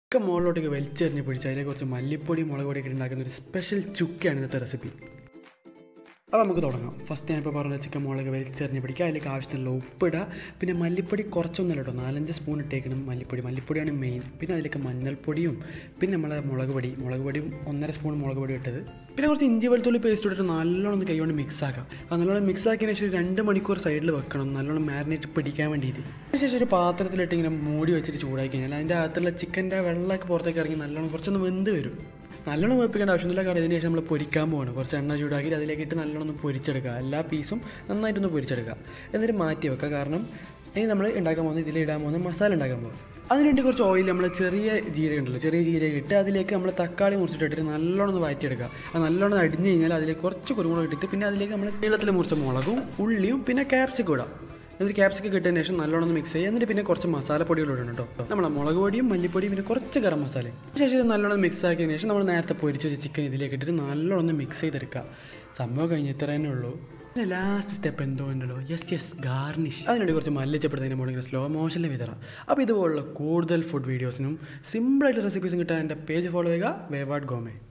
ഒക്കെ മുകളിലോട്ടേക്ക് വലിച്ചെറിഞ്ഞ് പിടിച്ച് അതിലേക്ക് കുറച്ച് മല്ലിപ്പൊടി മുളക് പൊടിയൊക്കെ ഉണ്ടാക്കുന്ന ഒരു സ്പെഷ്യൽ ചുക്കയാണ് ഇന്നത്തെ റെസിപ്പി അപ്പോൾ നമുക്ക് തുടങ്ങാം ഫസ്റ്റ് ഞാൻ ഇപ്പോൾ പറഞ്ഞ ചിക്കൻ മുളക് വലിച്ചെറിഞ്ഞ് പിടിക്കുക അതിലേക്ക് ആവശ്യത്തിനുള്ള ഉപ്പിടുക പിന്നെ മല്ലിപ്പൊടി കുറച്ചൊന്നുമല്ല കേട്ടോ നാലഞ്ച് സ്പൂൺ ഇട്ടേക്കണം മല്ലിപ്പൊടി മല്ലിപ്പൊടിയാണ് മെയിൻ പിന്നെ അതിലേക്ക് മഞ്ഞൾപ്പൊടിയും പിന്നെ നമ്മളെ മുളക് പൊടി മുളക് പൊടിയും ഒന്നര സ്പൂൺ മുളക് പൊടി ഇട്ടത് പിന്നെ കുറച്ച് ഇഞ്ചി വെളുത്തുള്ളി പേസ്റ്റ് ഇട്ടിട്ട് നല്ലോണം ഒന്ന് കൈകൊണ്ട് മിക്സ് ആക്കാം അത് നല്ലോണം മിക്സ് ആക്കിയതിന് ശേഷം ഒരു രണ്ട് മണിക്കൂർ സൈഡിൽ വെക്കണം നല്ലോണം മാരിനേറ്റ് പിടിക്കാൻ വേണ്ടിയിട്ട് അതിനുശേഷം ഒരു പാത്രത്തിലിട്ട് ഇങ്ങനെ മൂടി വെച്ചിട്ട് ചൂടാക്കി കഴിഞ്ഞാൽ അതിൻ്റെ അകത്തുള്ള ചിക്കൻ്റെ വെള്ളമൊക്കെ പുറത്തേക്ക് ഇറങ്ങി നല്ലോണം കുറച്ചൊന്ന് വെന്ത് വരും നല്ലോണം വേപ്പിക്കേണ്ട ആവശ്യമൊന്നുമില്ല കാരണം ഇതിന് ശേഷം നമ്മൾ പൊരിക്കാൻ പോവാണ് കുറച്ച് എണ്ണ ചൂടാക്കി അതിലേക്ക് ഇട്ട് നല്ലോണം ഒന്ന് പൊരിച്ചെടുക്കുക എല്ലാ പീസും നന്നായിട്ടൊന്ന് പൊരിച്ചെടുക്കുക എന്നിട്ട് മാറ്റി വെക്കുക കാരണം ഇനി നമ്മൾ ഉണ്ടാക്കാൻ പോകുന്നത് ഇതിൽ ഇടാൻ പോകുന്ന മസാല ഉണ്ടാക്കാൻ പോകും അതിനുവേണ്ടി കുറച്ച് ഓയിൽ നമ്മൾ ചെറിയ ജീരകം ഉണ്ടല്ലോ ചെറിയ ജീരകം ഇട്ട് അതിലേക്ക് നമ്മൾ തക്കാളി മുറിച്ചിട്ട് ഇട്ടിട്ട് നല്ലോണം ഒന്ന് വഴറ്റിയെടുക്കുക അത് നല്ലോണം അടിഞ്ഞ് കഴിഞ്ഞാൽ അതിലേക്ക് കുറച്ച് കുരുമുളക് ഇട്ടിട്ട് പിന്നെ അതിലേക്ക് നമ്മൾ നീളത്തിൽ മുറിച്ച മുളകും ഉള്ളിയും പിന്നെ ക്യാപ്സിക്കും ഇടാം എന്നിട്ട് ക്യാപ്സിക്കം കിട്ടിയതിന് ശേഷം നല്ലോണം ഒന്ന് മിക്സ് ചെയ്യുക എന്നിട്ട് പിന്നെ കുറച്ച് മസാലപ്പൊടികൾ ഇടണം കേട്ടോ നമ്മളെ മുളക് പൊടിയും മല്ലിപ്പൊടിയും പിന്നെ കുറച്ച് ഗരം മസാലയും ശേഷം ഇത് നല്ലോണം മിക്സ് ആക്കിയതിന് ശേഷം നമ്മൾ നേരത്തെ പൊരിച്ച് വെച്ച ചിക്കൻ ഇതിലേക്ക് ഇട്ടിട്ട് നല്ലോണം ഒന്ന് മിക്സ് ചെയ്തെടുക്കുക സംഭവം കഴിഞ്ഞ് ഇത്ര തന്നെ ഉള്ളൂ പിന്നെ ലാസ്റ്റ് സ്റ്റെപ്പ് എന്തോ ഉണ്ടല്ലോ യെസ് യെസ് ഗാർണിഷ് അതിനുവേണ്ടി കുറച്ച് മല്ലിച്ചപ്പെടുന്നതിന് മുകളിൽ സ്ലോ മോഷനിൽ വിതറ അപ്പോൾ ഇതുപോലുള്ള കൂടുതൽ ഫുഡ് വീഡിയോസിനും സിമ്പിളായിട്ട് റെസിപ്പീസും കിട്ടാൻ എൻ്റെ പേജ് ഫോളോ ചെയ്യുക വേവാഡ് ഗോമേ